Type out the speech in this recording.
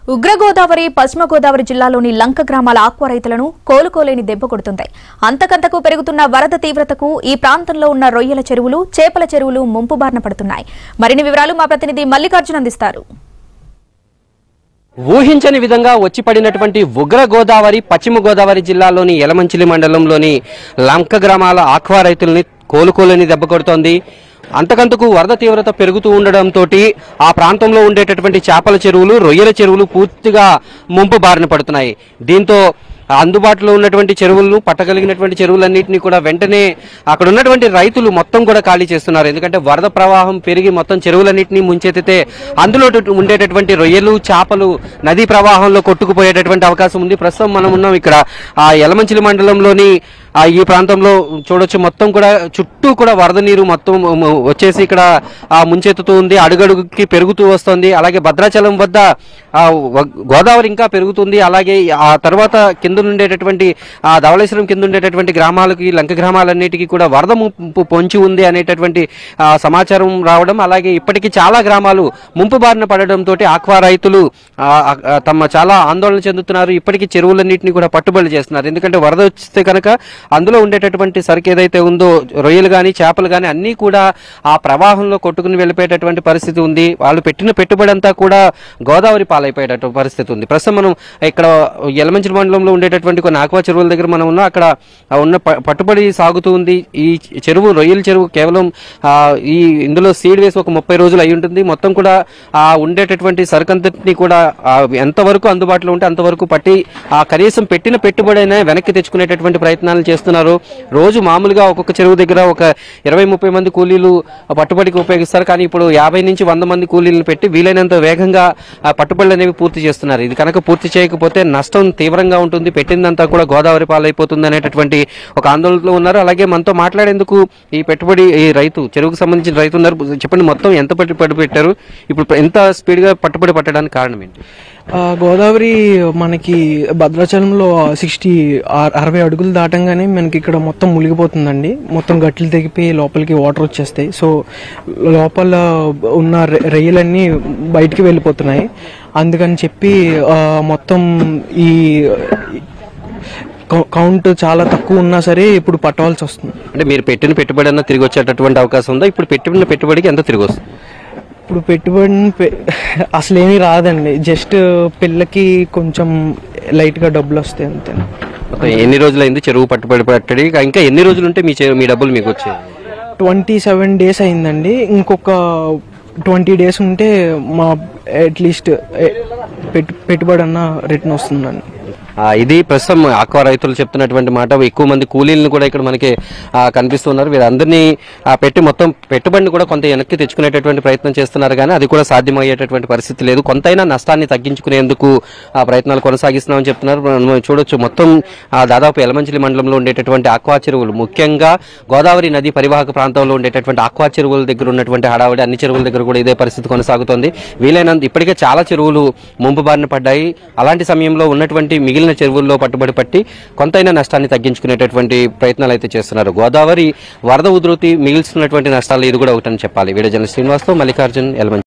ఉగ్ర గోదావరి పశ్చిమ గోదావరి జిల్లాలోని లంక గ్రామాల ఆక్వా రైతులను కోలుకోలేని దెబ్బ కొడుతుంది అంతకంతకు పెరుగుతున్న వరద తీవ్రతకు ఈ ప్రాంతంలో ఉన్న రొయ్యల చెరువులు చేపల చెరువులు ముంపు బారిన పడుతున్నాయి మరిన్ని వివరాలు మా ప్రతినిధి మల్లికార్జున్ అందిస్తారు ఊహించని విధంగా వచ్చి పడినటువంటి ఉగ్ర గోదావరి పశ్చిమ గోదావరి జిల్లాలోని యలమంచిలి మండలంలోని లంక గ్రామాల ఆక్వా రైతుల్ని కోలుకోలేని దెబ్బ కొడుతోంది అంతకంతకు వరద తీవ్రత పెరుగుతూ ఉండడంతో ఆ ప్రాంతంలో ఉండేటటువంటి చేపల చెరువులు రొయ్యల చెరువులు పూర్తిగా ముంపు బారిన పడుతున్నాయి దీంతో అందుబాటులో ఉన్నటువంటి చెరువులను పట్టగలిగినటువంటి చెరువులన్నింటినీ కూడా వెంటనే అక్కడ ఉన్నటువంటి రైతులు మొత్తం కూడా ఖాళీ చేస్తున్నారు ఎందుకంటే వరద ప్రవాహం పెరిగి మొత్తం చెరువులన్నింటినీ ముంచెత్తితే అందులో ఉండేటటువంటి రొయ్యలు చేపలు నదీ ప్రవాహంలో కొట్టుకుపోయేటటువంటి అవకాశం ఉంది ప్రస్తుతం మనం ఉన్నాం ఇక్కడ ఆ యలమంచిలి మండలంలోని ఆ ఈ ప్రాంతంలో చూడొచ్చు మొత్తం కూడా చుట్టూ కూడా వరద నీరు మొత్తం మ- వచ్చేసి ఇక్కడ ఆ ముంచెత్తుతూ ఉంది అడుగడుగుకి పెరుగుతూ వస్తుంది అలాగే భద్రాచలం వద్ద ఆ వ- గోదావరి ఇంకా పెరుగుతుంది అలాగే ఆ తర్వాత కింద ఉండేటటువంటి ఆ ధవళేశ్వరం కింద ఉండేటటువంటి గ్రామాలకి లంక గ్రామాలన్నిటికీ కూడా వరద ముంపు పొంచి ఉంది అనేటటువంటి ఆ, సమాచారం రావడం అలాగే ఇప్పటికీ చాలా గ్రామాలు ముంపు బారిన పడడంతో ఆక్వా రైతులు ఆ, ఆ, తమ చాలా ఆందోళన చెందుతున్నారు ఇప్పటికీ చెరువులన్నింటినీ కూడా పట్టుబడి చేస్తున్నారు ఎందుకంటే వరద వస్తే కనుక అందులో ఉండేటటువంటి సరుకు ఏదైతే ఉందో రొయ్యలు కానీ చేపలు కానీ అన్నీ కూడా ఆ ప్రవాహంలో కొట్టుకుని వెళ్ళిపోయేటటువంటి పరిస్థితి ఉంది వాళ్ళు పెట్టిన పెట్టుబడి అంతా కూడా గోదావరి పాలైపోయేటటువంటి పరిస్థితి ఉంది ప్రస్తుతం మనం ఇక్కడ యలమంచిలి మండలంలో ఉండేటటువంటి కొన్ని ఆక్వా చెరువుల దగ్గర మనం ఉన్నాం అక్కడ ఆ ఉన్న ప- పట్టుబడి సాగుతూ ఉంది ఈ చెరువు రొయ్యల చెరువు కేవలం ఆ, ఈ ఇందులో సీడ్ వేసి ఒక ముప్పై రోజులు అయి ఉంటుంది మొత్తం కూడా ఆ ఉండేటటువంటి సరుకంతటిని కూడా ఆ, ఎంతవరకు అందుబాటులో ఉంటే అంతవరకు పట్టి ఆ కనీసం పెట్టిన పెట్టుబడి అయినా వెనక్కి తెచ్చుకునేటటువంటి ప్రయత్నాలు చేస్తున్నారు రోజు మామూలుగా ఒక్కొక్క చెరువు దగ్గర ఒక ఇరవై ముప్పై మంది కూలీలు ఆ పట్టుబడికి ఉపయోగిస్తారు కానీ ఇప్పుడు యాభై నుంచి వంద మంది కూలీలను పెట్టి వీలైనంత వేగంగా ఆ పట్టుబడులు అనేవి పూర్తి చేస్తున్నారు ఇది కనుక పూర్తి చేయకపోతే నష్టం తీవ్రంగా ఉంటుంది పెట్టిందంతా కూడా గోదావరి పాలైపోతుంది అనేటటువంటి ఒక ఆందోళనలో ఉన్నారు అలాగే మనతో మాట్లాడేందుకు ఈ పెట్టుబడి ఈ రైతు చెరువుకు సంబంధించిన రైతు ఉన్నారు చెప్పండి మొత్తం ఎంత పెట్టుబడి పెట్టారు ఇప్పుడు ఎంత స్పీడ్ గా పట్టుబడి పట్టడానికి కారణం ఏంటి ఆ, గోదావరి మనకి భద్రాచలంలో సిక్స్టీ అరవై అడుగులు దాటంగానే మనకి ఇక్కడ మొత్తం మునిగిపోతుందండి మొత్తం గట్లు తెగిపోయి లోపలికి వాటర్ వచ్చేస్తాయి సో లోపల ఉన్న రె- రొయ్యలన్నీ బయటికి వెళ్ళిపోతున్నాయి అందుకని చెప్పి ఆ, మొత్తం ఈ కౌ- కౌంట్ చాలా తక్కువ ఉన్నా సరే ఇప్పుడు పట్టవలసి వస్తుంది అంటే మీరు పెట్టిన పెట్టుబడి అన్న తిరిగి వచ్చేటటువంటి అవకాశం ఉందా ఇప్పుడు పెట్టిన పెట్టుబడికి ఎంత తిరిగి వస్తుంది ఇప్పుడు పెట్టుబడిని పె- అసలు ఏమీ రాదండి జస్ట్ పిల్లకి కొంచెం లైట్గా డబ్బులు వస్తాయి అంతే మొత్తం ఎన్ని రోజులైంది చెరువు పట్టుబడి పట్టడి ఇంకా ఎన్ని రోజులు ఉంటే మీ చెరువు మీ డబ్బులు మీకు వచ్చాయి ట్వంటీ సెవెన్ డేస్ అయిందండి ఇంకొక ట్వంటీ డేస్ ఉంటే మా అట్లీస్ట్ పెట్టు పెట్టుబడి అన్న రిటర్న్ వస్తుందండి ఆ, ఇది ప్రస్తుతం ఆక్వా రైతులు చెప్తున్నటువంటి మాట ఎక్కువ మంది కూలీలను కూడా ఇక్కడ మనకి ఆ, కనిపిస్తున్నారు వీరందరినీ ఆ, పెట్టి మొత్తం పెట్టుబడిని కూడా కొంత వెనక్కి తెచ్చుకునేటటువంటి ప్రయత్నం చేస్తున్నారు కానీ అది కూడా సాధ్యమయ్యేటటువంటి పరిస్థితి లేదు కొంతైనా నష్టాన్ని తగ్గించుకునేందుకు ఆ ప్రయత్నాలు కొనసాగిస్తున్నామని చెప్తున్నారు మనం చూడొచ్చు మొత్తం ఆ, దాదాపు ఎలమంచిలి మండలంలో ఉండేటటువంటి ఆక్వా చెరువులు ముఖ్యంగా గోదావరి నది పరివాహక ప్రాంతంలో ఉండేటటువంటి ఆక్వా చెరువుల దగ్గర ఉన్నటువంటి హడావిడి అన్ని చెరువుల దగ్గర కూడా ఇదే పరిస్థితి కొనసాగుతోంది వీలైనంత ఇప్పటికే చాలా చెరువులు ముంపు బారిన పడ్డాయి అలాంటి సమయంలో ఉన్నటువంటి మిగిలిన చెరువుల్లో పట్టుబడి పట్టి కొంతైనా నష్టాన్ని తగ్గించుకునేటటువంటి ప్రయత్నాలు అయితే చేస్తున్నారు గోదావరి వరద ఉధృతి మిగిల్చున్నటువంటి నష్టాలు ఇది కూడా ఒకటని చెప్పాలి వీడియో జర్నలిస్ట్ శ్రీనివాస్తో మల్లికార్జున్ ఎలమంచి